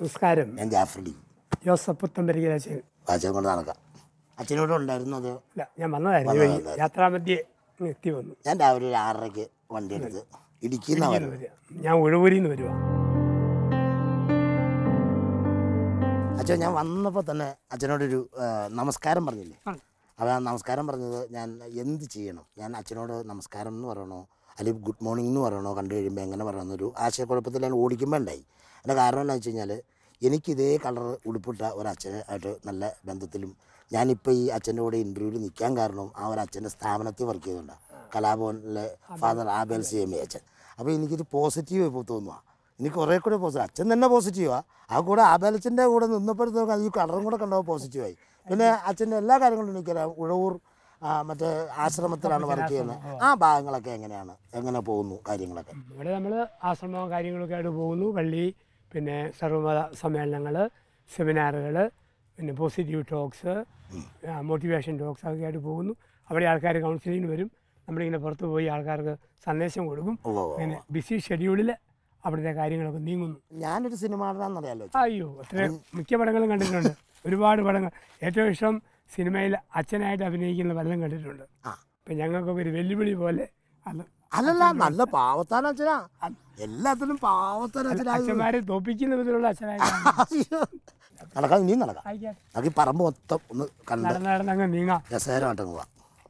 നമസ്കാരം ഞാൻ ജാഫ്രഡി ജോസഫ് പുത്തമ്പരിക്കൽ അച്ഛൻ വാചകം കൊണ്ട് നടക്കാം അച്ഛനോട് ഉണ്ടായിരുന്നു അത് അല്ല ഞാൻ വന്നതായിരുന്നു ഈ വഴി യാത്രാമധ്യേ ഇങ്ങ് എത്തി വന്നു ഞാൻ രാവിലെ ഒരു ആറരയ്ക്ക് വണ്ടി എടുത്ത് ഇടുക്കിന്ന് ഇന്ന് വരുന്നത് വരിക. ഞാൻ ഉഴവൂരിൽ നിന്ന് വരുവാ അച്ഛൻ ഞാൻ വന്നപ്പോൾ തന്നെ അച്ഛനോടൊരു ആ, നമസ്കാരം പറഞ്ഞില്ലേ ആ. അപ്പോൾ ആ നമസ്കാരം പറഞ്ഞത് ഞാൻ എന്ത് ചെയ്യണം ഞാൻ അച്ഛനോട് നമസ്കാരം എന്ന് പറയണോ അല്ലെങ്കിൽ ഗുഡ് മോർണിംഗ് എന്ന് പറയണോ കണ്ടു കഴിയുമ്പോൾ എങ്ങനെ പറയണമെന്നൊരു ആശയക്കുഴപ്പത്തിൽ ഞാൻ ഓടിക്കുമ്പോൾ ഉണ്ടായി അതിൻ്റെ കാരണം എന്താണെന്ന് വെച്ച് കഴിഞ്ഞാൽ എനിക്ക് ഇതേ കളർ ഉടുപ്പിട്ട ഒരു അച്ഛനായിട്ട് നല്ല ബന്ധത്തിലും ഞാനിപ്പോൾ ഈ അച്ഛൻ്റെ കൂടെ ഇൻ്റർവ്യൂവിൽ നിൽക്കാൻ കാരണം ആ ഒരു അച്ഛൻ്റെ സ്ഥാപനത്തിൽ വർക്ക് ചെയ്തുകൊണ്ടാണ് കലാഭവനിലെ father Abel C M A അച്ഛൻ അപ്പോൾ എനിക്കിത് പോസിറ്റീവ് ഇപ്പോൾ തോന്നുക എനിക്ക് കുറേ കൂടെ പോസിറ്റീവ് അച്ഛൻ തന്നെ പോസിറ്റീവാ ആ കൂടെ ആബേലച്ചൻ്റെ കൂടെ നിന്നപ്പോഴത്തേക്കും ഈ കളറും കൂടെ കണ്ടപ്പോൾ പോസിറ്റീവായി പിന്നെ അച്ഛൻ്റെ എല്ലാ കാര്യങ്ങളും എനിക്കറിയാം ഉഴവൂർ ആ, മറ്റേ ആശ്രമത്തിലാണ് വർക്ക് ചെയ്യുന്നത് ആ ഭാഗങ്ങളൊക്കെ എങ്ങനെയാണ് എങ്ങനെ പോകുന്നു കാര്യങ്ങളൊക്കെ ഇവിടെ നമ്മൾ ആശ്രമവും കാര്യങ്ങളൊക്കെ ആയിട്ട് പോകുന്നു പള്ളി പിന്നെ സർവമത സമ്മേളനങ്ങൾ സെമിനാറുകൾ പിന്നെ പോസിറ്റീവ് ടോക്സ് മോട്ടിവേഷൻ ടോക്സ് ഒക്കെ ആയിട്ട് പോകുന്നു അവിടെ ആൾക്കാർ കൗൺസിലിങ്ങിന് വരും നമ്മളിങ്ങനെ പുറത്ത് പോയി ആൾക്കാർക്ക് സന്ദേശം കൊടുക്കും ഉവ്വ് ഉവ്വ്. അങ്ങനെ ബിസി ഷെഡ്യൂളിൽ അവിടുത്തെ കാര്യങ്ങളൊക്കെ നീങ്ങുന്നു ഞാനൊരു സിനിമ നടനാന്നറിയാലോ അയ്യോ അത്ര മിക്ക പടങ്ങളും കണ്ടിട്ടുണ്ട് ഒരുപാട് പടങ്ങൾ ഏറ്റവും ഇഷ്ടം സിനിമയിൽ അച്ഛനായിട്ട് അഭിനയിക്കുന്ന പലതും കണ്ടിട്ടുണ്ട് ആ. ഇപ്പം ഞങ്ങൾക്കൊക്കെ ഒരു വെല്ലുവിളി പോലെ അത് അല്ലല്ല നല്ല പാവത്താൻ അച്ഛനാ എല്ലാത്തിനും പാവത്താൻ അച്ഛനാ അച്ഛന്മാരെ തോപ്പിക്കുന്ന വിധത്തിലുള്ള അച്ഛനായിട്ട് നടക്കാം ഇനിയും നടക്കാം ആയിക്കോട്ടെ നമുക്ക് ഈ പറമ്പ് മൊത്തം ഒന്ന് കണ്ട് നടന്ന് നടന്ന് അങ്ങ് നീങ്ങാം രസകരമായിട്ട് പോവാം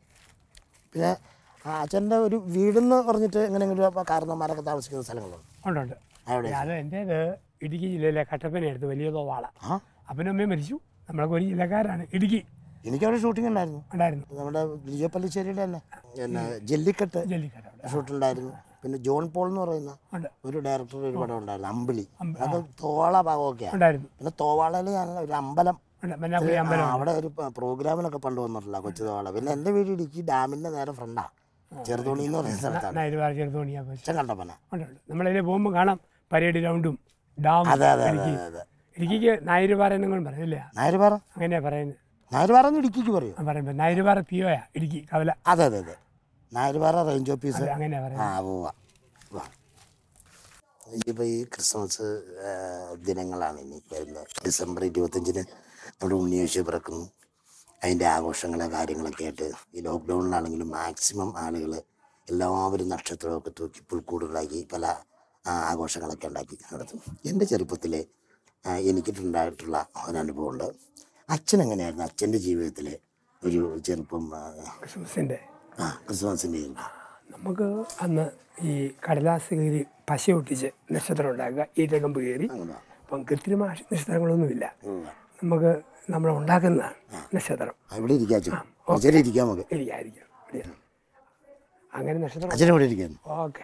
പിന്നെ ആ അച്ഛൻ്റെ ഒരു വീടെന്ന് പറഞ്ഞിട്ട് എങ്ങനെയെങ്കിലും കാരണന്മാരൊക്കെ താമസിക്കുന്ന സ്ഥലങ്ങളുണ്ട് ഉണ്ട് ഉണ്ട് അവിടെ അത് എൻ്റേത് ഇടുക്കി ജില്ലയിലെ കട്ടപ്പനയടുത്ത് വലിയ തോവാള ആ അപ്പനും അമ്മയും മരിച്ചു നമ്മളൊക്കെ ഒരു ജില്ലക്കാരാണ് ഇടുക്കി എനിക്കവിടെ ഷൂട്ടിംഗ് ഉണ്ടായിരുന്നു ഉണ്ടായിരുന്നു നമ്മുടെ വിജയ പള്ളിശ്ശേരിയുടെ തന്നെ പിന്നെ ജല്ലിക്കെട്ട് ജല്ലിക്കര അവിടെ ഷൂട്ടുണ്ടായിരുന്നു പിന്നെ ജോൺ പോൾ എന്ന് പറയുന്ന ഉണ്ട് ഒരു ഡയറക്ടർ ഒരു പടം ഉണ്ടായിരുന്നു അമ്പിളി അമ്പ- അത് തോള ഭാഗമൊക്കെയാണ് ഉണ്ടായിരുന്നു പിന്നെ തോവാളയിൽ ഞാൻ ഒരു അമ്പലം ഉണ്ട് മന്നാക്കുടി അമ്പലം ആ, അവിടെ ഒരു പ- പ്രോഗ്രാമിനൊക്കെ പണ്ട് വന്നിട്ടില്ല കൊച്ചു തോവാള പിന്നെ എൻ്റെ വീട് ഇടുക്കി ഡാമിൻ്റെ നേരെ ഫ്രണ്ടാ ചെറുതോണി എന്ന് പറയുന്ന സ്ഥലത്താണ് നായരുവാർ ചെറുതോണിയാ പോയി അച്ഛൻ കണ്ടപ്പന ഉണ്ട് ഉണ്ട് നമ്മളതിൽ പോകുമ്പോൾ കാണാം പരേഡ് ഗ്രൗണ്ടും ഡാം അതെ അതെ അതെ ഇടുക്കി അതെ അതെ ഇടുക്കിക്ക് നായരുപാറ എന്നും പറയില്ല നായരുപാറ അങ്ങനെയാ പറയുന്നത് നായരുപാറ എന്ന് ഇടുക്കിക്ക് പറയും ആ പറയുമ്പോൾ നായരുപാറ പിയോയാ ഇടുക്കി കവല അതെ അതെ അതെ നായരുപാറ റേഞ്ച് ഓഫീസ് അതെ അങ്ങനെയാ ആ പറയുന്നത് പോവാ വാ ഇനിയിപ്പോൾ ഈ ക്രിസ്മസ് ആ, ദിനങ്ങളാണ് ഇനി വരുന്നത് ഡിസംബർ ഇരുപത്തഞ്ചിന് നമ്മുടെ ഉണ്ണിയേശു പിറക്കുന്നു അതിൻ്റെ ആഘോഷങ്ങളെ കാര്യങ്ങളൊക്കെ ആയിട്ട് ഈ ലോക്ക്ഡൗണിലാണെങ്കിലും മാക്സിമം ആളുകൾ എല്ലാവരും നക്ഷത്രമൊക്കെ തൂക്കി പുൽക്കൂടുണ്ടാക്കി പല ആ, ആഘോഷങ്ങളൊക്കെ ഉണ്ടാക്കി നടത്തും എൻ്റെ ചെറുപ്പത്തിൽ എനിക്കിട്ടുണ്ടായിട്ടുള്ള ഒരനുഭവമുണ്ട് അച്ഛൻ എങ്ങനെയായിരുന്നു അച്ഛൻ്റെ ജീവിതത്തിലെ ഒരു ചെറുപ്പം ആ, ക്രിസ്മസിൻ്റെ ആ ക്രിസ്മസിൻ്റെ നമുക്ക് അന്ന് ഈ കടലാസ് കീറി പശ ഒട്ടിച്ച് നക്ഷത്രം ഉണ്ടാക്കുക ഈറ്റക്കമ്പ് കയറി അങ്ങനെ അപ്പം കൃത്രിമ നക്ഷത്രങ്ങളൊന്നുമില്ല ഉവ്വ. നമുക്ക് നമ്മൾ ഉണ്ടാക്കുന്നതാണ് നക്ഷത്രം ആ, ഇവിടെ ഇരിക്കാം അച്ഛൻ അച്ഛനെ ഇരിക്കാം നമുക്ക് ഇരിക്കാതിരിക്കാം ഇവിടെയാണ്. അങ്ങനെ നക്ഷത്രം അച്ഛനെ ഇവിടെ ഇരിക്കാം ഓക്കെ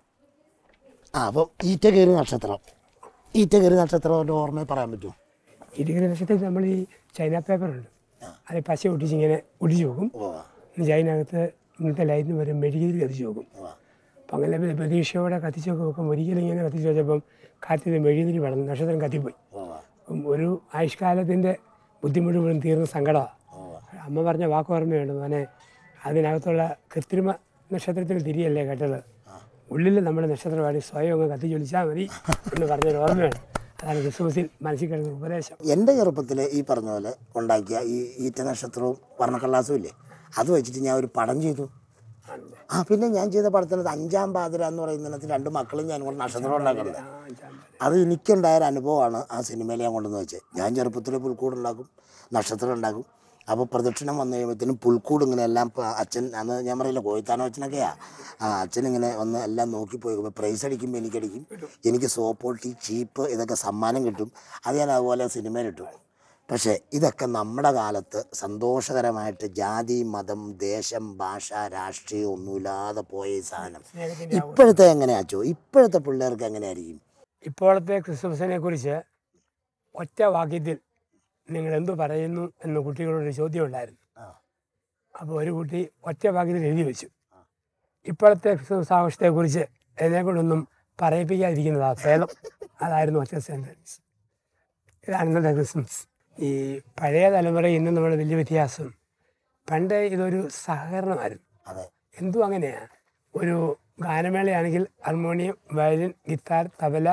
ആ അപ്പം ഈറ്റ കയറി നക്ഷത്രം ഈറ്റ കയറി നക്ഷത്രം ഒരു ഓർമ്മ പറയാൻ പറ്റുമോ ഇരിക്കുന്ന നക്ഷത്രത്തിൽ നമ്മൾ ഈ ചൈന പേപ്പർ ഉണ്ട് അത് പശ ഒട്ടിച്ച് ഇങ്ങനെ ഒടിച്ചു നോക്കും എന്നിട്ട് അതിനകത്ത് ഇന്നത്തെ ലൈറ്റിന് വരും മെഴുകിരി കത്തിച്ച് നോക്കും അപ്പം അങ്ങനെ പിന്നെ പ്രതീക്ഷയോടെ കത്തിച്ചൊക്കെ വെക്കും ഒരിക്കലും ഇങ്ങനെ കത്തിച്ച് വെച്ചപ്പം കാറ്റിൽ മെഴുകിരി വളർന്നു നക്ഷത്രം കത്തിപ്പോയി അപ്പം ഒരു ആയുഷ്കാലത്തിൻ്റെ ബുദ്ധിമുട്ട് മുഴുവൻ തീർന്ന സങ്കടമാണ് അമ്മ പറഞ്ഞ വാക്ക് ഓർമ്മയുണ്ട് മോനെ അതിനകത്തുള്ള കൃത്രിമ നക്ഷത്രത്തിന് തിരിയല്ലേ കേട്ടത് ഉള്ളിൽ നമ്മുടെ നക്ഷത്രമായിട്ട് സ്വയം അങ്ങ് കത്തിച്ചൊലിച്ചാൽ മതി എന്ന് പറഞ്ഞൊരു ഓർമ്മയാണ് അതാണ് ക്രിസ്മസിൽ മനസ്സിൽ കിടക്കുന്ന ഉപദേശം എൻ്റെ ചെറുപ്പത്തിൽ ഈ പറഞ്ഞ പോലെ ഉണ്ടാക്കിയ ഈ ഈറ്റ നക്ഷത്രവും വർണ്ണക്കള്ളാസും ഇല്ലേ അത് വെച്ചിട്ട് ഞാൻ ഒരു പടം ചെയ്തു ആ പിന്നെ ഞാൻ ചെയ്ത പടത്തിനകത്ത് അഞ്ചാം പാതിര എന്ന് പറയുന്നതിനകത്ത് രണ്ട് മക്കളും ഞാൻ കൂടെ നക്ഷത്രം ഉണ്ടാക്കുന്നത് ആ, ചാമ്പല്. അത് എനിക്കുണ്ടായ ഒരു അനുഭവമാണ് ആ സിനിമയിൽ ഞാൻ കൊണ്ടുവന്ന് വെച്ചത് ഞാൻ ചെറുപ്പത്തിൽ പുൽക്കൂട് ഉണ്ടാക്കും നക്ഷത്രം ഉണ്ടാക്കും അപ്പോൾ പ്രദക്ഷിണം വന്നു കഴിയുമ്പോഴത്തേനും പുൽക്കൂട് ഇങ്ങനെ എല്ലാം ഇപ്പം അച്ഛൻ അന്ന് ഞാൻ പറയില്ല കോഴിത്താനോ അച്ഛനൊക്കെയാ ആ അച്ഛൻ ഇങ്ങനെ വന്ന് എല്ലാം നോക്കി പോയി പ്രൈസ് അടിക്കുമ്പോൾ എനിക്കടിക്കും എനിക്ക് സോപ്പോട്ടി ചീപ്പ് ഇതൊക്കെ സമ്മാനം കിട്ടും അത് ഞാൻ അതുപോലെ സിനിമയിലിട്ടു പക്ഷേ ഇതൊക്കെ നമ്മുടെ കാലത്ത് സന്തോഷകരമായിട്ട് ജാതി മതം ദേശം ഭാഷ രാഷ്ട്രീയം ഒന്നുമില്ലാതെ പോയ ഈ സാധനം സ്നേഹത്തിൻ്റെ ഇപ്പോഴത്തെ എങ്ങനെയാച്ചോ ഇപ്പോഴത്തെ പിള്ളേർക്ക് എങ്ങനെയായിരിക്കും ഇപ്പോഴത്തെ ക്രിസ്മസിനെ കുറിച്ച് ഒറ്റ വാക്യത്തിൽ നിങ്ങൾ എന്തു പറയുന്നു എന്ന് കുട്ടികളോട് ചോദ്യം ഉണ്ടായിരുന്നു ആ. അപ്പോൾ ഒരു കുട്ടി ഒറ്റ വാക്യത്തിൽ എഴുതി വെച്ചു ഇപ്പോഴത്തെ ക്രിസ്മസ് ആഘോഷത്തെക്കുറിച്ച് എന്നെ കൊണ്ടൊന്നും പറയിപ്പിക്കാതിരിക്കുന്നതാണ് ഭേദം അതായിരുന്നു ഒറ്റ സെൻറ്റൻസ് ഇതാണ് ഇന്നത്തെ ക്രിസ്മസ് ഈ പഴയ തലമുറ ഇന്ന് നമ്മുടെ വലിയ വ്യത്യാസം പണ്ട് ഇതൊരു സഹകരണമായിരുന്നു അതെ എന്തും അങ്ങനെയാണ് ഒരു ഗാനമേളയാണെങ്കിൽ ഹാർമോണിയം വയലിൻ ഗിത്താർ തബല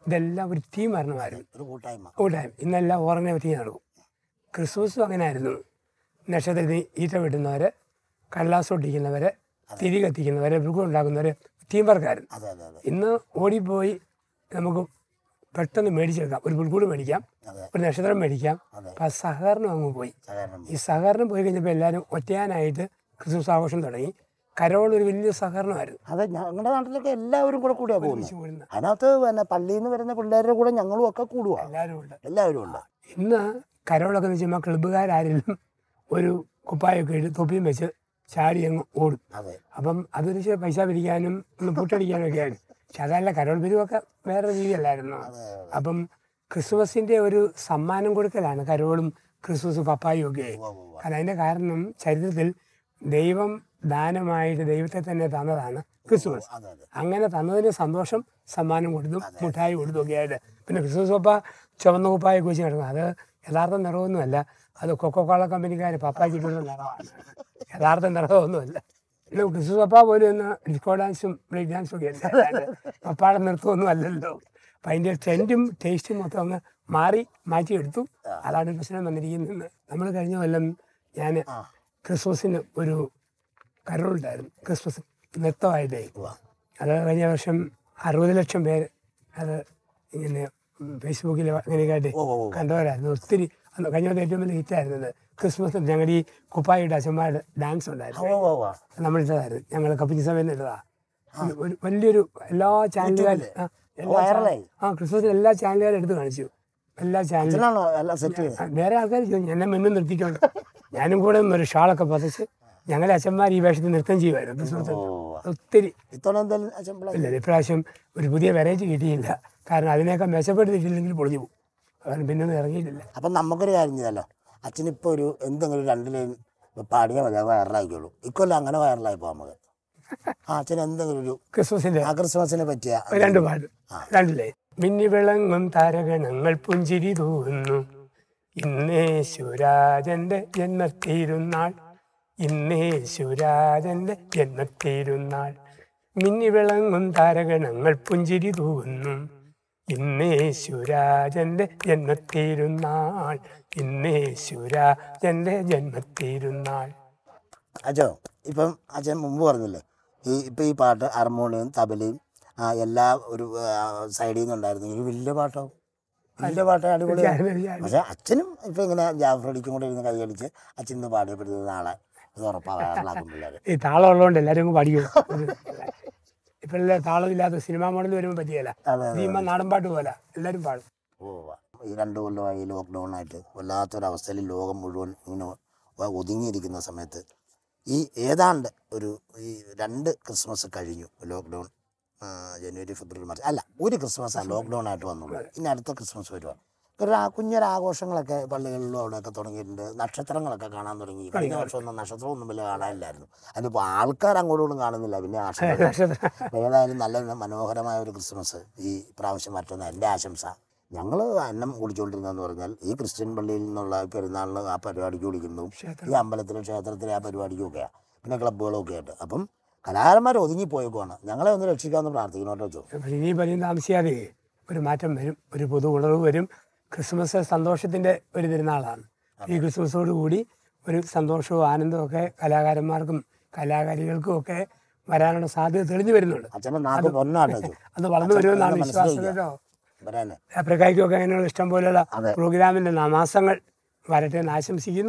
ഇതെല്ലാം ഒരു തീം വരണമായിരുന്നു ഒരു കൂട്ടായ്മ കൂട്ടായ്മ ഇന്നെല്ലാം ഓർമ്മ പറ്റി നടക്കും ക്രിസ്മസും അങ്ങനെയായിരുന്നു നക്ഷത്രത്തിൽ ഈറ്റ വിടുന്നവർ കടലാസ് ഒട്ടിക്കുന്നവർ തിരി കത്തിക്കുന്നവർ മൃഗം ഉണ്ടാക്കുന്നവർ തീം വർക്കായിരുന്നു അതെ അതെ അതെ ഇന്ന് ഓടിപ്പോയി നമുക്ക് പെട്ടെന്ന് മേടിച്ചെടുക്കാം ഒരു പുൽക്കൂട് മേടിക്കാം അതെ ഒരു നക്ഷത്രം മേടിക്കാം അതെ. അപ്പം ആ സഹകരണം അങ്ങ് പോയി സഹകരണം ഈ സഹകരണം പോയി കഴിഞ്ഞപ്പോൾ എല്ലാവരും ഒറ്റയാനായിട്ട് ക്രിസ്മസ് ആഘോഷം തുടങ്ങി കരോൾ ഒരു വലിയ സഹകരണമായിരുന്നു അതെ ഞങ്ങളുടെ നാട്ടിലൊക്കെ എല്ലാവരും കൂടെ കൂടിയാ പോകുന്നത് ഒരുമിച്ച് കൂടുന്ന അതിനകത്ത് പിന്നെ പള്ളിയിൽ നിന്ന് വരുന്ന പിള്ളേരുടെ കൂടെ ഞങ്ങളും ഒക്കെ കൂടുക എല്ലാവരും ഉണ്ട് എല്ലാവരും ഉണ്ട് ഇന്ന് കരോളൊക്കെ എന്ന് വെച്ചാൽ ക്ലബ്ബുകാരെങ്കിലും ഒരു കുപ്പായൊക്കെ ഇട്ട് തൊപ്പിയും വെച്ച് ചാടി അങ്ങ് ഓടും അതെ അപ്പം അതൊരു ഇച്ചിരി പൈസ പിരിക്കാനും ഒന്ന് പുട്ടടിക്കാനും ഒക്കെ ആയിരുന്നു പക്ഷെ അതല്ല കരോൾ പിരിവൊക്കെ വേറെ രീതിയല്ലായിരുന്നു അപ്പം ക്രിസ്മസിൻ്റെ ഒരു സമ്മാനം കൊടുക്കലാണ് കരോളും ക്രിസ്മസ് പപ്പായും ഒക്കെ ഉവ്വ് ഉവ്വ് ഉവ്വ്. കാരണം അതിൻ്റെ കാരണം ചരിത്രത്തിൽ ദൈവം ദാനമായിട്ട് ദൈവത്തെ തന്നെ തന്നതാണ് ക്രിസ്മസ് അതെ അതെ അങ്ങനെ തന്നതിന് സന്തോഷം സമ്മാനം കൊടുത്തും മുട്ടായി കൊടുത്തും ഒക്കെ ആയിട്ട് പിന്നെ ക്രിസ്മസ് പപ്പ ചുവന്ന കുപ്പായൊക്കെ വെച്ച് നടക്കും അത് യഥാർത്ഥ നിറവൊന്നുമല്ല അത് കൊക്കോക്കോള കമ്പനിക്കാർ പപ്പായ്ക്ക് ഇട്ടുള്ള നിറമാണ് യഥാർത്ഥ നിറമൊന്നുമല്ല പിന്നെ ക്രിസ്മസ് പപ്പ പോലും ഒന്ന് ഡിസ്കോ ഡാൻസും ബ്രേക്ക് ഡാൻസും ഒക്കെ അല്ലേ അല്ലാണ്ട് പപ്പാടെ നൃത്തമൊന്നും അല്ലല്ലോ അപ്പം അതിൻ്റെ ട്രെൻഡും ടേസ്റ്റും മൊത്തം അങ്ങ് മാറി മാറ്റിയെടുത്തു അതാണ് പ്രശ്നം വന്നിരിക്കുന്നത് നമ്മൾ കഴിഞ്ഞ കൊല്ലം ഞാൻ ക്രിസ്മസിന് ഒരു കരോളുണ്ടായിരുന്നു ക്രിസ്മസ് നൃത്തമായിട്ടേ ഉവ്വ. അത് കഴിഞ്ഞ വർഷം അറുപത് ലക്ഷം പേര് അത് ഇങ്ങനെ ഫേസ്ബുക്കിൽ അങ്ങനെയൊക്കെ ആയിട്ട് ഓ ഓ ഓ. കണ്ടവരായിരുന്നു ഒത്തിരി അന്ന് കഴിഞ്ഞ വർഷം ഏറ്റവും വലിയ ഹിറ്റായിരുന്നത് ക്രിസ്മസ് ഞങ്ങളുടെ ഈ കുപ്പായിട്ട് അച്ഛന്മാരുടെ ഡാൻസ് ഉണ്ടായിരുന്നു ഉവ്വ് ഉവ്വ് ഉവ്വ്. നമ്മളിട്ടതായിരുന്നു ഞങ്ങൾ കപ്പിച്ച് സമയം ഇട്ടതാ ഒരു വലിയൊരു എല്ലാ ചാനലുകാരും ആ, എല്ലാ വൈറലായി. ആ ക്രിസ്മസിന് എല്ലാ ചാനലുകാരും എടുത്ത് കാണിച്ചു എല്ലാ ചാനലും അച്ഛനാണോ എല്ലാം സെറ്റ് ചെയ്തത് ആ, വേറെ ആൾക്കാർ ചോദിച്ചു എന്നെ മുന്നും നിർത്തിയിട്ടുണ്ട് ഞാനും കൂടെ ഒരു ഷാളൊക്കെ പതച്ച് ഞങ്ങളെ അച്ഛന്മാർ ഈ വേഷത്തിൽ നൃത്തം ചെയ്യുമായിരുന്നു ക്രിസ്മസിന് ഓ ഒത്തിരി ഇത്തവണ എന്തായാലും അച്ഛൻ പിള്ളേർ ഇല്ല ഇപ്രാവശ്യം ഒരു പുതിയ വെറൈറ്റി കിട്ടിയില്ല കാരണം അതിനേക്കാൾ മെച്ചപ്പെടുത്തിയിട്ടില്ലെങ്കിൽ പൊളിഞ്ഞു പോകും കാരണം പിന്നെ ഒന്നും ഇറങ്ങിയിട്ടില്ല അപ്പം നമുക്കൊരു കാര്യം ചെയ്തല്ലോ അച്ഛനിപ്പോൾ ഒരു എന്തെങ്കിലും ഒരു രണ്ട് ലൈൻ പാടിയാൽ മതി അത് വൈറലാക്കിയുള്ളൂ ഇക്കൊല്ലം അങ്ങനെ വൈറലായി പോകാം നമുക്ക് ആ അച്ഛൻ എന്തെങ്കിലും ഒരു ക്രിസ്മസിന്റെ ആ ക്രിസ്മസിനെ പറ്റിയ രണ്ട് പാട്ട് രണ്ടില്ലേ മിന്നി വിളങ്ങും താരഗണങ്ങൾ പുഞ്ചിരി തൂകുന്നു ഇന്നേശുരാജന്റെ ജന്മത്തിരുന്നാൾ ഇന്നേശുരാജന്റെ ജന്മത്തിരുന്നാൾ മിന്നി വിളങ്ങും താരഗണങ്ങൾ പുഞ്ചിരി തൂകുന്നു ഇന്നേശുരാജന്റെ ജന്മത്തിരുന്നാൾ ഇന്നേശുരാജന്റെ ജന്മത്തിരുന്നാൾ അച്ഛോ ഇപ്പം അച്ഛൻ മുമ്പ് പറഞ്ഞില്ലേ ഈ ഇപ്പം ഈ പാട്ട് ഹാർമോണിയം തബലയും ആ, എല്ലാ ഒരു സൈഡിൽ നിന്നുണ്ടായിരുന്നു ഒരു വലിയ പാട്ടോ വലിയ പാട്ടോ അടിപൊളിയാണ് പക്ഷെ അച്ഛനും ഇപ്പം ഇങ്ങനെ ജാഫ്രടിക്കും കൂടെ ഇരുന്ന് കൈയടിച്ച് അച്ഛൻ ഇന്ന് പാടിയപ്പെടുന്നത് നാളെ ഇത് ഉറപ്പാണ് വൈറലാക്കും പിള്ളേർ ഈ താളം ഉള്ളതുകൊണ്ട് എല്ലാവരും അങ്ങ് പഠിക്കും ഇപ്പോഴല്ലേ താളമില്ലാത്ത സിനിമാ മോഡൽ വരുമ്പോൾ പറ്റിയല്ല അതെ, സിനിമ നാടൻ പാട്ട് പോലെ എല്ലാവരും പാടും ഓ ഈ രണ്ട് കൊല്ലമായി ലോക്ക്ഡൗൺ ആയിട്ട് വല്ലാത്തൊരവസ്ഥയിൽ ലോകം മുഴുവൻ ഇങ്ങനെ ഒ- ഒതുങ്ങിയിരിക്കുന്ന സമയത്ത് ഈ ഏതാണ്ട് ഒരു ഈ രണ്ട് ക്രിസ്മസ് കഴിഞ്ഞു ലോക്ക്ഡൗൺ ആ, ജനുവരി ഫെബ്രുവരി മാർച്ച് അല്ല ഒരു ക്രിസ്മസാണ് ലോക്ക്ഡൗൺ ആയിട്ട് വന്നുള്ളൂ ഇനി അടുത്ത ക്രിസ്മസ് വരുക ഒരു ആ- കുഞ്ഞൊരാഘോഷങ്ങളൊക്കെ പള്ളികളിലും അവിടെയൊക്കെ തുടങ്ങിയിട്ടുണ്ട് നക്ഷത്രങ്ങളൊക്കെ കാണാൻ തുടങ്ങി കഴിഞ്ഞ വർഷം ഒന്നും നക്ഷത്രം ഒന്നും വലിയ കാണാനില്ലായിരുന്നു അതിനിപ്പോൾ ആൾക്കാർ അങ്ങോട്ടും ഇങ്ങോട്ടും കാണുന്നില്ല പിന്നെ ആശങ്ക നക്ഷത്രം അപ്പോൾ ഏതായാലും നല്ല മനോഹരമായ ഒരു ക്രിസ്മസ് ഈ പ്രാവശ്യം മറ്റൊന്ന് എൻ്റെ ആശംസ ഞങ്ങൾ അന്നം കുടിച്ചുകൊണ്ടിരുന്നതെന്ന് പറഞ്ഞാൽ ഈ ക്രിസ്ത്യൻ പള്ളിയിൽ നിന്നുള്ള പെരുന്നാളിന് ആ പരിപാടിക്ക് വിളിക്കുന്നതും ക്ഷേത്രം. ഈ അമ്പലത്തിലും ക്ഷേത്രത്തിലെ ആ പരിപാടിക്കും ഒക്കെയാണ് പിന്നെ ക്ലബ്ബുകളും ഒക്കെ ആയിട്ട് അപ്പം കലാകാരന്മാർ ഒതുങ്ങിപ്പോയേക്കുവാണ് ഞങ്ങളെ ഒന്ന് രക്ഷിക്കാമെന്ന് പ്രാർത്ഥിക്കണം കേട്ടോ ചോ പക്ഷേ ഇനി പറയും താമസിയാതെ ഒരു മാറ്റം വരും ഒരു പുതു ഉണർവ് വരും ക്രിസ്മസ് സന്തോഷത്തിൻ്റെ ഒരു തിരുനാളാണ് ഈ ക്രിസ്മസോട് കൂടി ഒരു സന്തോഷവും ആനന്ദവും ഒക്കെ കലാകാരന്മാർക്കും കലാകാരികൾക്കും ഒക്കെ വരാനുള്ള സാധ്യത തെളിഞ്ഞു വരുന്നുണ്ട് അച്ഛൻ്റെ നാക്ക് പൊന്നാട്ടോ ചോ അത് വളർന്നു വരുമെന്നാണ് അച്ഛൻ വിശ്വാസം മനസ്സിലാക്കിയോ? കേട്ടോ വരാനെ ആഫ്രിക്കയ്ക്കൊക്കെ അങ്ങനെയുള്ള ഇഷ്ടം പോലെയുള്ള അതെ. പ്രോഗ്രാമിൻ്റെ മാസങ്ങൾ വരട്ടെ എന്ന് ആശംസിക്കുന്നു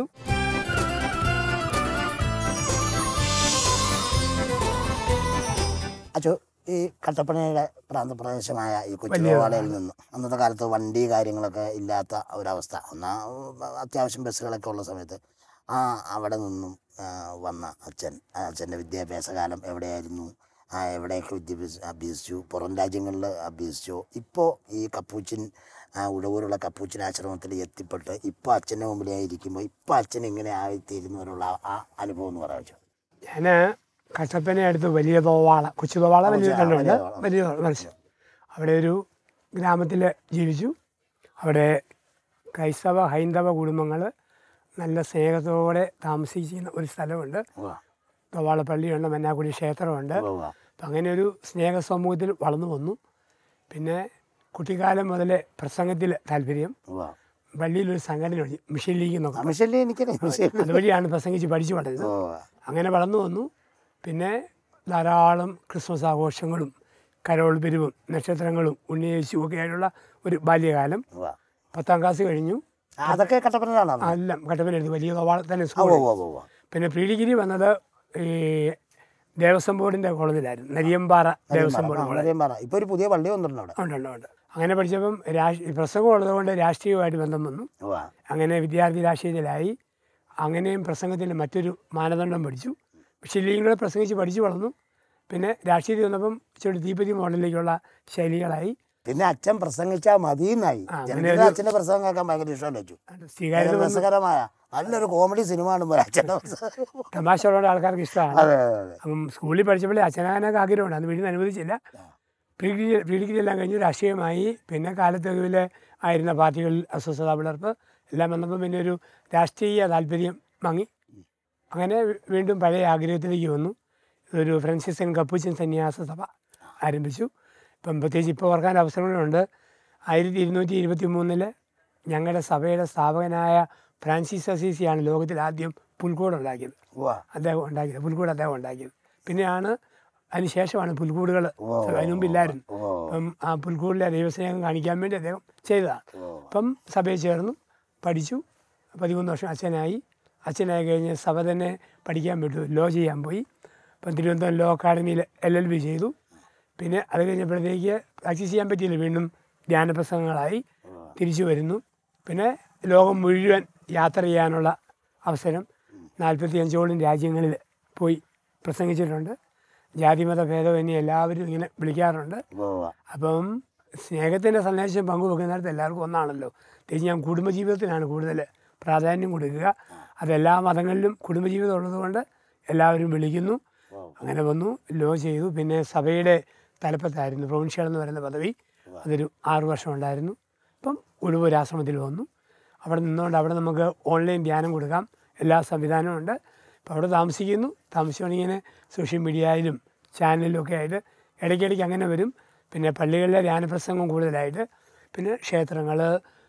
അച്ചോ ഈ കട്ടപ്പനയുടെ പ്രാന്തപ്രദേശമായ ഈ കൊച്ചുവാളയിൽ നിന്ന് അന്നത്തെ കാലത്ത് വണ്ടി കാര്യങ്ങളൊക്കെ ഇല്ലാത്ത ഒരവസ്ഥ ഒന്നാ അത്യാവശ്യം ബസ്സുകളൊക്കെ ഉള്ള സമയത്ത് ആ അവിടെ നിന്നും ആ, വന്ന അച്ഛൻ ആ അച്ഛൻ്റെ വിദ്യാഭ്യാസ കാലം എവിടെയായിരുന്നു ആ എവിടെയൊക്കെ വിദ്യാഭ്യാസം അഭ്യസിച്ചു പുറം രാജ്യങ്ങളിൽ അഭ്യസിച്ചു ഇപ്പോൾ ഈ കപ്പൂച്ചിൻ ആ, ഉഴവൂരുള്ള കപ്പൂച്ചിൻ ആശ്രമത്തിൽ എത്തിപ്പെട്ട് ഇപ്പോൾ അച്ഛൻ്റെ മുമ്പിലായിരിക്കുമ്പോൾ ഇപ്പോൾ അച്ഛൻ ഇങ്ങനെ ആയിത്തീരുന്നവരുള്ള ആ- ആ അനുഭവം എന്ന് പറയാം ഞാൻ കട്ടപ്പന അടുത്ത് വലിയ തോവാള കൊച്ചു തോവാള വലിയ ആ, കണ്ടുണ്ട് വലിയ തോവാള. വലിയ മനസ്സിൽ അവിടെ ഒരു ഗ്രാമത്തിൽ ജീവിച്ചു അവിടെ ക്രൈസ്തവ ഹൈന്ദവ കുടുംബങ്ങൾ നല്ല സ്നേഹത്തോടെ താമസിക്കുന്ന ഒരു സ്ഥലമുണ്ട് ഉവ്വ, തോവാള പള്ളിയുണ്ട് മന്നാക്കുടി ക്ഷേത്രമുണ്ട് ഉവ്വ, ഉവ്വ. അപ്പം അങ്ങനെ ഒരു സ്നേഹ സമൂഹത്തിൽ വളർന്നു വന്നു പിന്നെ കുട്ടിക്കാലം മുതലേ പ്രസംഗത്തിൽ താല്പര്യം ഉവ്വ. പള്ളിയിലൊരു സംഘടനയുണ്ട് മിഷൻ ലീഗ് ആ, എന്നൊക്കെ മിഷനിൽ എനിക്കറിയാം മിഷനിൽ അതുവഴിയാണ് പ്രസംഗിച്ച് പഠിച്ചു വളരുന്നത് ഉവ്വ. അങ്ങനെ വളർന്നു വന്നു പിന്നെ ധാരാളം ക്രിസ്മസ് ആഘോഷങ്ങളും കരോൾ പിരിവും നക്ഷത്രങ്ങളും ഉണ്ണിയേശുവും ഒക്കെ ആയിട്ടുള്ള ഒരു ബാല്യകാലം ഉവ്വ. പത്താം ക്ലാസ് കഴിഞ്ഞു ആ, അതൊക്കെ കട്ടപ്പനയിലാണോ എല്ലാം കട്ടപ്പനടുത്ത് വലിയ കവാട തന്നെ ഉവ്വ, സ്കൂൾ ഉവ്വ, ഉവ്വ. പിന്നെ പ്രീ ഡിഗ്രി വന്നത് ഈ ദേവസ്വം ബോർഡിൻ്റെ കോളേജിലായിരുന്നു നരിയമ്പാറ ദേവസ്വം ബോർഡ് ആ, വളരെയും പറ ഇപ്പൊ ഒരു പുതിയ പള്ളി വന്നിട്ടുണ്ട് അവിടെ ഉണ്ട് ഉണ്ട് ഉണ്ട് അങ്ങനെ പഠിച്ചപ്പം രാഷ്ട്രീയ പ്രസംഗം ഉള്ളതുകൊണ്ട് രാഷ്ട്രീയവുമായിട്ട് ബന്ധം വന്നു ഉവ്വ. അങ്ങനെ വിദ്യാർത്ഥി രാഷ്ട്രീയത്തിലായി അങ്ങനെയും പ്രസംഗത്തിൻ്റെ മറ്റൊരു മാനദണ്ഡം പഠിച്ചു പക്ഷേ ലീഗിലൂടെ പ്രസംഗിച്ച് പഠിച്ചു വളർന്നു പിന്നെ രാഷ്ട്രീയത്തിൽ വന്നപ്പം ഇച്ചിരി തീപ്പതി മോഡലിലേക്കുള്ള ശൈലികളായി പിന്നെ അച്ഛൻ പ്രസംഗിച്ചാൽ മതിയെന്നായി ആ, അങ്ങനെ ജനത്തിന് അച്ഛൻ്റെ പ്രസംഗം കേൾക്കാൻ ഭയങ്കര ഇഷ്ടമല്ല അച്ചു അത് സ്വീകാര്യത വന്നു രസകരമായ നല്ലൊരു കോമഡി സിനിമ കാണുമ്പോൾ അച്ഛൻ്റെ പ്രസംഗം തമാശ ഉള്ള ആൾക്കാർക്ക് ഇഷ്ടമാണ് അതെ അതെ അതെ അപ്പം സ്കൂളിൽ പഠിച്ചപ്പോഴേ അച്ഛനാകാനൊക്കെ ആഗ്രഹമുണ്ട് അന്ന് വീട്ടിൽ നിന്ന് അനുവദിച്ചില്ല പ്രീ ഡിഗ്രി പ്രീ ഡിഗ്രി എല്ലാം കഴിഞ്ഞ് രാഷ്ട്രീയമായി പിന്നെ കാലത്തെരുവിൽ ആയിരുന്ന പാർട്ടികളിൽ അസ്വസ്ഥത പിളർപ്പ് എല്ലാം വന്നപ്പോൾ പിന്നെ ഒരു രാഷ്ട്രീയ താല്പര്യം വാങ്ങി അങ്ങനെ വീ- വീണ്ടും പഴയ ആഗ്രഹത്തിലേക്ക് വന്നു ഒരു ഫ്രാൻസിസൻ കപ്പൂച്ചൻ സന്യാസ സഭ ആരംഭിച്ചു ഇപ്പം പ്രത്യേകിച്ച് ഇപ്പോൾ ഓർക്കാൻ അവസരങ്ങളുണ്ട് ആയിരത്തി ഇരുന്നൂറ്റി ഇരുപത്തി മൂന്നില് ഞങ്ങളുടെ സഭയുടെ സ്ഥാപകനായ ഫ്രാൻസിസ് അസീസിയാണ് ലോകത്തിൽ ആദ്യം പുൽക്കൂട് ഉണ്ടാക്കിയത് ഉവ്വ. അദ്ദേഹം ഉണ്ടാക്കിയത് പുൽക്കൂട് അദ്ദേഹം ഉണ്ടാക്കിയത് പിന്നെയാണ് അതിന് ശേഷമാണ് പുൽക്കൂടുകൾ ഓ, അതിന് മുമ്പില്ലായിരുന്നു ഓ, അപ്പം ആ പുൽക്കൂടിലെ ദൈവസ്നേഹം കാണിക്കാൻ വേണ്ടി അദ്ദേഹം ചെയ്തതാണ് ഓ. അപ്പം സഭയിൽ ചേർന്നു പഠിച്ചു പതിമൂന്ന് വർഷം അച്ഛനായി അച്ഛനായി കഴിഞ്ഞ് സഭ തന്നെ പഠിക്കാൻ വിട്ടു ലോ ചെയ്യാൻ പോയി അപ്പം തിരുവനന്തപുരം ലോ അക്കാഡമിയിൽ എൽ എൽ ബി ചെയ്തു പിന്നെ അത് കഴിഞ്ഞപ്പോഴത്തേക്ക് പ്രാക്ടീസ് ചെയ്യാൻ പറ്റിയില്ല വീണ്ടും ധ്യാനപ്രസംഗങ്ങളായി തിരിച്ചു വരുന്നു പിന്നെ ലോകം മുഴുവൻ യാത്ര ചെയ്യാനുള്ള അവസരം നാൽപ്പത്തി അഞ്ചോളം രാജ്യങ്ങളിൽ പോയി പ്രസംഗിച്ചിട്ടുണ്ട് ജാതിമത ഭേദമന്യേ എല്ലാവരും ഇങ്ങനെ വിളിക്കാറുണ്ട് ഉവ്വ. അപ്പം സ്നേഹത്തിൻ്റെ സന്ദേശം പങ്കുവെക്കുന്നിടത്ത് എല്ലാവർക്കും ഒന്നാണല്ലോ പ്രത്യേകിച്ച് ഞാൻ കുടുംബജീവിതത്തിനാണ് കൂടുതൽ പ്രാധാന്യം കൊടുക്കുക അതെല്ലാ മതങ്ങളിലും കുടുംബജീവിതം ഉള്ളതുകൊണ്ട് എല്ലാവരും വിളിക്കുന്നു അങ്ങനെ വന്നു ലോ ചെയ്തു പിന്നെ സഭയുടെ തലപ്പത്തായിരുന്നു പ്രൊവിൻഷ്യൽ എന്ന് പറയുന്ന പദവി അതൊരു ആറു വർഷം ഉണ്ടായിരുന്നു ഇപ്പം ഉടുവൂർ ആശ്രമത്തിൽ വന്നു അവിടെ നിന്നുകൊണ്ട് അവിടെ നമുക്ക് ഓൺലൈൻ ധ്യാനം കൊടുക്കാം എല്ലാ സംവിധാനവും ഉണ്ട് അപ്പോൾ അവിടെ താമസിക്കുന്നു താമസിച്ചുകൊണ്ട് ഇങ്ങനെ സോഷ്യൽ മീഡിയയിലും ചാനലിലും ഒക്കെ ആയിട്ട് ഇടയ്ക്കിടയ്ക്ക് അങ്ങനെ വരും പിന്നെ പള്ളികളിലെ ധ്യാനപ്രസംഗം കൂടുതലായിട്ട് പിന്നെ ക്ഷേത്രങ്ങൾ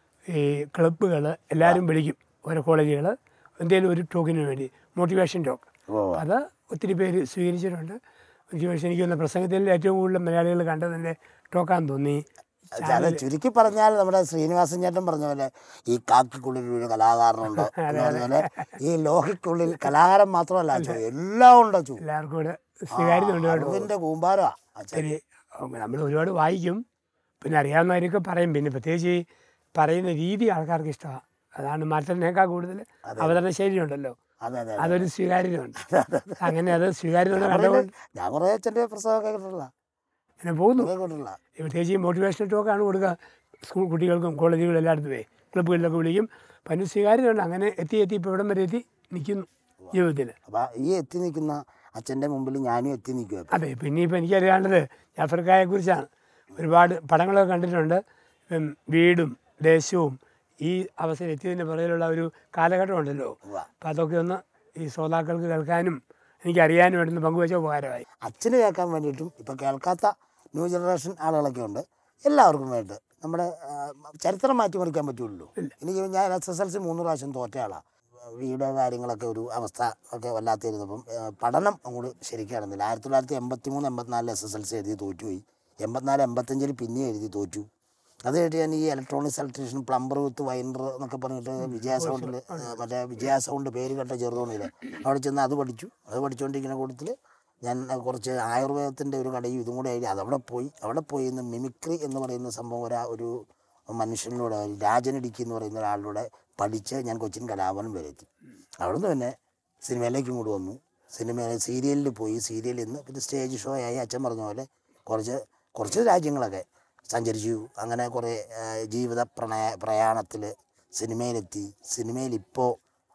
ഈ ക്ലബ്ബുകൾ എല്ലാവരും വിളിക്കും ഓരോ കോളേജുകൾ എന്തെങ്കിലും ഒരു ടോക്കിന് വേണ്ടി മോട്ടിവേഷൻ ടോക്ക് ഉവ്വ. അത് ഒത്തിരി പേര് സ്വീകരിച്ചിട്ടുണ്ട് മോട്ടിവേഷൻ എനിക്ക് തോന്നുന്ന പ്രസംഗത്തിൽ ഏറ്റവും കൂടുതൽ മലയാളികൾ കണ്ടതിൻ്റെ ടോക്കാന്ന് തോന്നി അത് ചുരുക്കി പറഞ്ഞാൽ നമ്മുടെ ശ്രീനിവാസൻ ചേട്ടൻ പറഞ്ഞ പോലെ ഈ കാക്കിക്കുള്ളിൽ ഒരു കലാകാരനുണ്ട് എന്ന് പറഞ്ഞ പോലെ ഈ ലോഹിക്കുള്ളിൽ കലാകാരൻ മാത്രമല്ല അച്ചു എല്ലാം ഉണ്ട് അച്ചു എല്ലാവർക്കും കൂടെ സ്വീകാര്യത ഉണ്ട് കേട്ടോ അറിവിന്റെ കൂമ്പാരമാ അച്ഛൻ ശരി നമ്മൾ ഒരുപാട് വായിക്കും പിന്നെ അറിയാവുന്നവരൊക്കെ പറയും പിന്നെ പ്രത്യേകിച്ച് ഈ പറയുന്ന രീതി ആൾക്കാർക്ക് ഇഷ്ടമാണ് അതാണ് മറ്റതിനേക്കാൾ കൂടുതൽ അവതരണ ശൈലി ഉണ്ടല്ലോ അതെ അതെ അതൊരു സ്വീകാര്യതയുണ്ട് അങ്ങനെ അത് സ്വീകാര്യത കണ്ടുകൊണ്ട് ഞാൻ കുറേ അച്ഛൻ്റെ പ്രസവം കേട്ടിട്ടുള്ള അങ്ങനെ പോകുന്നു കേട്ടിട്ടുള്ള പ്രത്യേകിച്ച് ഈ മോട്ടിവേഷണൽ ടോക്കാണ് കൊടുക്കുക സ്കൂൾ കുട്ടികൾക്കും കോളേജുകളും എല്ലായിടത്തും പോയി ക്ലബ്ബുകളിലൊക്കെ വിളിക്കും അപ്പം അതിന് സ്വീകാര്യതയുണ്ട് അങ്ങനെ എത്തി എത്തി ഇപ്പോൾ ഇവിടം വരെ എത്തി നിൽക്കുന്നു ജീവിതത്തിൽ അപ്പം ഈ എത്തി നിൽക്കുന്ന അച്ഛൻ്റെ മുമ്പിൽ ഞാനും എത്തി നിൽക്കുക അതെ പിന്നെ ഇപ്പോൾ എനിക്കറിയാണ്ടത് ജാഫർക്കായെക്കുറിച്ചാണ് ഒരുപാട് പടങ്ങളൊക്കെ കണ്ടിട്ടുണ്ട് ഉം, വീടും ദേശവും ഈ അവസ്ഥയിൽ എത്തിയതിൻ്റെ പുറകിലുള്ള ഒരു കാലഘട്ടം ഉണ്ടല്ലോ ഉവ്വ. അപ്പോൾ അതൊക്കെ ഒന്ന് ഈ ശ്രോതാക്കൾക്ക് കേൾക്കാനും എനിക്കറിയാനും വേണ്ടി പങ്കുവെച്ച ഉപകാരമായി അച്ഛന് കേൾക്കാൻ വേണ്ടിയിട്ടും ഇപ്പം കേൾക്കാത്ത ന്യൂ ജനറേഷൻ ആളുകളൊക്കെ ഉണ്ട് എല്ലാവർക്കും വേണ്ടി നമ്മുടെ ആ, ചരിത്രം മാറ്റിമറിക്കാൻ പറ്റുള്ളൂ എനിക്ക് ഞാൻ എസ് എസ് എൽ സി മൂന്ന് പ്രാവശ്യം തോറ്റ ആളാണ് വീട് കാര്യങ്ങളൊക്കെ ഒരു അവസ്ഥ ഒക്കെ വല്ലാത്തിരുന്നപ്പം ആ, പഠനം അങ്ങോട്ട് ശരിക്കും നടന്നില്ല ആയിരത്തി തൊള്ളായിരത്തി എൺപത്തി മൂന്ന് എൺപത്തിനാലിൽ എസ് എസ് എൽ സി എഴുതി തോറ്റുപോയി എൺപത്തിനാല് എൺപത്തഞ്ചിൽ പിന്നെ എഴുതി തോറ്റു അത് കഴിഞ്ഞിട്ട് ഞാൻ ഈ electronics electrician plumber with winder എന്നൊക്കെ പറഞ്ഞിട്ട് വിജയ സൗണ്ടിൽ മറ്റേ വിജയ സൗണ്ട് പേര് കേട്ട ചെറുതോണിയിലെ അവിടെ ചെന്ന് അത് പഠിച്ചു അത് പഠിച്ചുകൊണ്ടിരിക്കുന്ന കൂട്ടത്തിൽ ഞാൻ കുറച്ച് ആയുർവേദത്തിൻ്റെ ഒരു കടയും ഇതും കൂടെ എഴുതി അതവിടെ പോയി അവിടെ പോയി ഇന്ന് മിമിക്രി എന്ന് പറയുന്ന സംഭവം ഒരാ ഒരു മനുഷ്യനിലൂടെ രാജനിടിക്കി എന്ന് പറയുന്ന ഒരാളിലൂടെ പഠിച്ച് ഞാൻ കൊച്ചിൻ കലാഭവനം വരെ എത്തി അവിടുന്ന് പിന്നെ സിനിമയിലേക്ക് ഇങ്ങോട്ട് വന്നു സിനിമ സീരിയലിൽ പോയി സീരിയലിൽ നിന്ന് പിന്നെ സ്റ്റേജ് ഷോ ആയി അച്ഛൻ പറഞ്ഞ പോലെ കുറച്ച് കുറച്ച് രാജ്യങ്ങളൊക്കെ സഞ്ചരിച്ചു അങ്ങനെ കുറേ ആ, ജീവിത പ്രണയ പ്രയാണത്തിൽ സിനിമയിലെത്തി സിനിമയിൽ ഇപ്പോൾ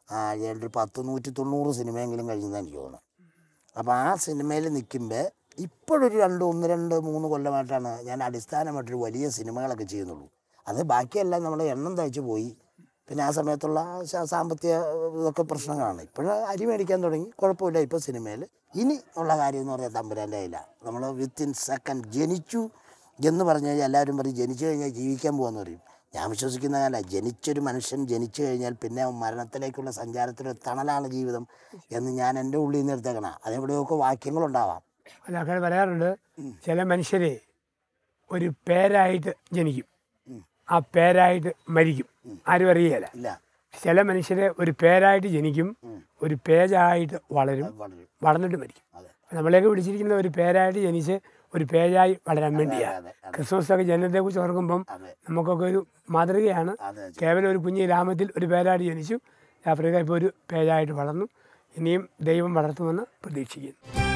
ഒരു പത്ത് നൂറ്റി തൊണ്ണൂറ് സിനിമയെങ്കിലും കഴിഞ്ഞതാണ് എനിക്ക് തോന്നുന്നത് അപ്പോൾ ആ സിനിമയിൽ നിൽക്കുമ്പോൾ ഇപ്പോഴൊരു രണ്ട് ഒന്ന് രണ്ട് മൂന്ന് കൊല്ലമായിട്ടാണ് ഞാൻ അടിസ്ഥാനമായിട്ടൊരു വലിയ സിനിമകളൊക്കെ ചെയ്യുന്നുള്ളൂ അത് ബാക്കിയെല്ലാം നമ്മൾ എണ്ണം തയ്ച്ച് പോയി പിന്നെ ആ സമയത്തുള്ള ശ- സാമ്പത്തിക ഇതൊക്കെ പ്രശ്നങ്ങളാണ് ഇപ്പോഴ് അരി മേടിക്കാൻ തുടങ്ങി കുഴപ്പമില്ല ഇപ്പോൾ സിനിമയിൽ ഇനി ഉള്ള കാര്യം എന്ന് പറയുന്നത് തമ്പുരാൻ്റെ കയ്യിലാണ് നമ്മൾ വിത്തിൻ സെക്കൻഡ് ജനിച്ചു എന്ന് പറഞ്ഞു കഴിഞ്ഞാൽ എല്ലാവരും പറയും ജനിച്ചു കഴിഞ്ഞാൽ ജീവിക്കാൻ പോകുമെന്ന് പറയും ഞാൻ വിശ്വസിക്കുന്നതല്ല ജനിച്ചൊരു മനുഷ്യൻ ജനിച്ചു കഴിഞ്ഞാൽ പിന്നെ മരണത്തിലേക്കുള്ള സഞ്ചാരത്തിലൊരു തണലാണ് ജീവിതം എന്ന് ഞാൻ എൻ്റെ ഉള്ളിൽ നിന്ന് എടുത്തേക്കണം അതെവിടെയൊക്കെ വാക്യങ്ങളുണ്ടാവാം അല്ല അങ്ങനെ പറയാറുണ്ട് ചില മനുഷ്യരെ ഒരു പേരായിട്ട് ജനിക്കും ആ പേരായിട്ട് മരിക്കും ആരും അറിയുകയില്ല ഇല്ല ചില മനുഷ്യരെ ഒരു പേരായിട്ട് ജനിക്കും ഒരു പേജായിട്ട് വളരും അത് വളരെ വളർന്നിട്ട് മരിക്കും അതെ നമ്മളെയൊക്കെ വിളിച്ചിരിക്കുന്ന ഒരു പേരായിട്ട് ജനിച്ച് ഒരു പേജായി വളരാൻ വേണ്ടിയാണ് അതെ അതെ ക്രിസ്മസ് ഒക്കെ ജനനത്തെക്കുറിച്ച് ഓർക്കുമ്പം അതെ നമുക്കൊക്കെ ഒരു മാതൃകയാണ് അതെ കേവലം ഒരു കുഞ്ഞ് ഗ്രാമത്തിൽ ഒരു പേരായിട്ട് ജനിച്ചു ആഫ്രിക്ക ഇപ്പോൾ ഒരു പേജായിട്ട് വളർന്നു ഇനിയും ദൈവം വളർത്തുമെന്ന് പ്രതീക്ഷിക്കുന്നു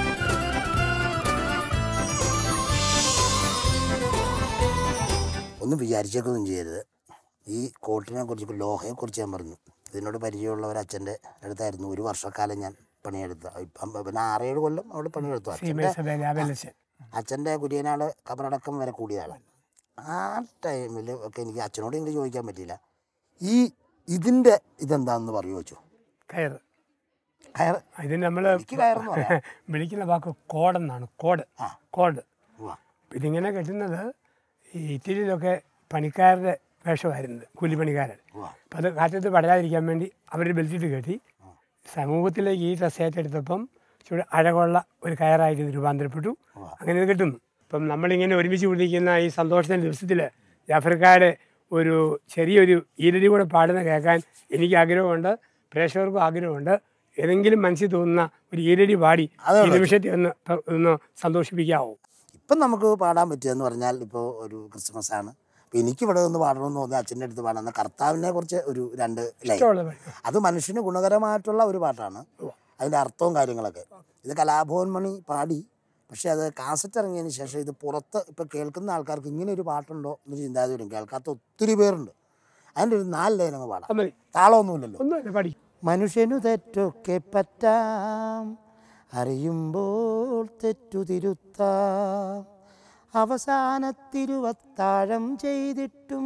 ഒന്നും വിചാരിച്ചേക്കൊന്നും ചെയ്യരുത് ഈ കോട്ടിനെ കുറിച്ച് ലോഹയെക്കുറിച്ച് ഞാൻ പറഞ്ഞു ഇതിനോട് പരിചയമുള്ള ഒരു അച്ഛൻ്റെ അടുത്തായിരുന്നു ഒരു വർഷക്കാലം ഞാൻ പണിയെടുത്ത ഇപ്പം പിന്നെ ആറേഴ് കൊല്ലം അവിടെ പണിയെടുത്തു അച്ഛൻ്റെ സഭയിലെ അബലസ്യൻ അച്ഛൻ്റെ കുര്യനാൾ കബറടക്കം വരെ കൂടിയതാണ് ആ ടൈമിൽ ഒക്കെ എനിക്ക് അച്ഛനോട് എനിക്ക് ചോദിക്കാൻ പറ്റിയില്ല ഈ ഇതിൻ്റെ ഇതെന്താണെന്ന് പറയുമോ വെച്ചു കയറ് കയർ ഇതിന് നമ്മൾ എനിക്ക് കയറെന്ന് പറയാം വിളിക്കുന്ന വാക്ക് കോടെന്നാണ് കോഡ് ആ. കോഡ് ഉവ്വ. ഇതിങ്ങനെ കെട്ടുന്നത് ഈ ഇറ്റലിയിലൊക്കെ പണിക്കാരുടെ വേഷമായിരുന്നത് കൂലിപ്പണിക്കാരൻ ഉവ്വ. അപ്പം അത് കാറ്റത്ത് പടരാതിരിക്കാൻ വേണ്ടി അവർ ബെൽറ്റിട്ട് കെട്ടി സമൂഹത്തിലേക്ക് ഈ ഡ്രസ്സ് ഏറ്റെടുത്തപ്പം ചൂട് അഴകുള്ള ഒരു കയറായിട്ട് ഇത് രൂപാന്തരപ്പെട്ടു അങ്ങനെ ഇത് കിട്ടുന്നു ഇപ്പം നമ്മളിങ്ങനെ ഒരുമിച്ച് പിടിക്കുന്ന ഈ സന്തോഷത്തിൻ്റെ ദിവസത്തിൽ ജാഫർക്കാരുടെ ഒരു ചെറിയൊരു ഈരടി കൂടെ പാടുന്ന കേൾക്കാൻ എനിക്ക് ആഗ്രഹമുണ്ട് പ്രേക്ഷകർക്കും ആഗ്രഹമുണ്ട് ഏതെങ്കിലും മനസ്സിൽ തോന്നുന്ന ഒരു ഈരടി പാടി ഈ നിമിഷത്തെ ഒന്ന് പ- ഒന്ന് സന്തോഷിപ്പിക്കാവോ ഇപ്പം നമുക്ക് പാടാൻ പറ്റുമെന്ന് പറഞ്ഞാൽ ഇപ്പോൾ ഒരു ക്രിസ്മസ് ആണ് അപ്പോൾ എനിക്കിവിടെ നിന്ന് പാടണമെന്ന് തോന്നി അച്ഛൻ്റെ അടുത്ത് പാടാം കർത്താവിനെ കുറിച്ച് ഒരു രണ്ട് ലൈൻ ഇഷ്ടമുള്ളത് പാടി. അത് മനുഷ്യന് ഗുണകരമായിട്ടുള്ള ഒരു പാട്ടാണ് അതിൻ്റെ അർത്ഥവും കാര്യങ്ങളൊക്കെ ഇത് കലാഭവൻ മണി പാടി പക്ഷേ അത് കാസറ്റ് ഇറങ്ങിയതിന് ശേഷം ഇത് പുറത്ത് ഇപ്പോൾ കേൾക്കുന്ന ആൾക്കാർക്ക് ഇങ്ങനെ ഒരു പാട്ടുണ്ടോ എന്ന് ചിന്താതി വരും കേൾക്കാത്ത ഒത്തിരി പേരുണ്ട് അതിൻ്റെ ഒരു നാല് ലൈൻ അങ്ങ് പാടാം അത് മതി താളമൊന്നുമില്ലല്ലോ ഒന്നുമില്ല പാടി മനുഷ്യനു തെറ്റൊക്കെ പറ്റാം അറിയുമ്പോൾ തെറ്റു തിരുത്താം അവസാനത്തിരുവത്താഴം ചെയ്തിട്ടും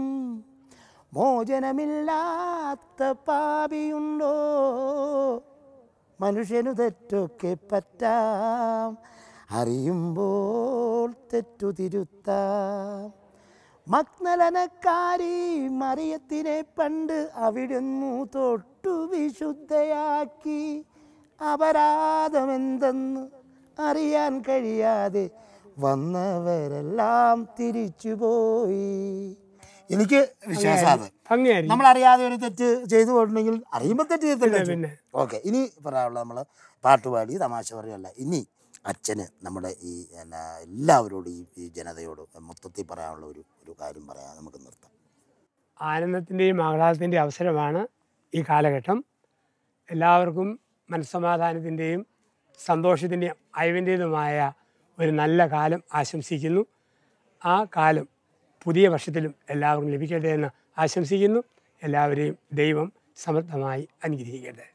മോചനമില്ലാത്ത പാപിയുണ്ടോ മനുഷ്യനു തെറ്റൊക്കെ പറ്റാം അറിയുമ്പോൾ തെറ്റു തിരുത്താം മഗ്നലനക്കാരി മറിയത്തിനെ പണ്ട് അവിടുന്നു തൊട്ടു വിശുദ്ധയാക്കി അപരാധമെന്തെന്ന് അറിയാൻ കഴിയാതെ വന്നവരെല്ലാം തിരിച്ചുപോയി എനിക്ക് വിശ്വാസമാണ് ഭംഗിയായിരിക്കും നമ്മൾ അറിയാതെ ഒരു തെറ്റ് ചെയ്തു പോയിട്ടുണ്ടെങ്കിൽ അറിയുമ്പോൾ തെറ്റ് ചെയ്തില്ല പിന്നെ ഓക്കെ ഇനി പറയാനുള്ള നമ്മൾ പാട്ടുപാടി തമാശ പറയുകയല്ല ഇനി അച്ഛന് നമ്മുടെ ഈ എന്നാ എല്ലാവരോടും ഈ ഈ ജനതയോട് മൊത്തത്തിൽ പറയാനുള്ള ഒരു ഒരു കാര്യം പറയാൻ നമുക്ക് നിർത്താം ആനന്ദത്തിൻ്റെയും ആഹ്ലാദത്തിൻ്റെയും അവസരമാണ് ഈ കാലഘട്ടം എല്ലാവർക്കും മനസ്സമാധാനത്തിൻ്റെയും സന്തോഷത്തിൻ്റെയും അയവിൻ്റേതുമായ ഒരു നല്ല കാലം ആശംസിക്കുന്നു ആ കാലം പുതിയ വർഷത്തിലും എല്ലാവർക്കും ലഭിക്കട്ടെ എന്ന് ആശംസിക്കുന്നു എല്ലാവരെയും ദൈവം സമർത്ഥമായി അനുഗ്രഹിക്കട്ടെ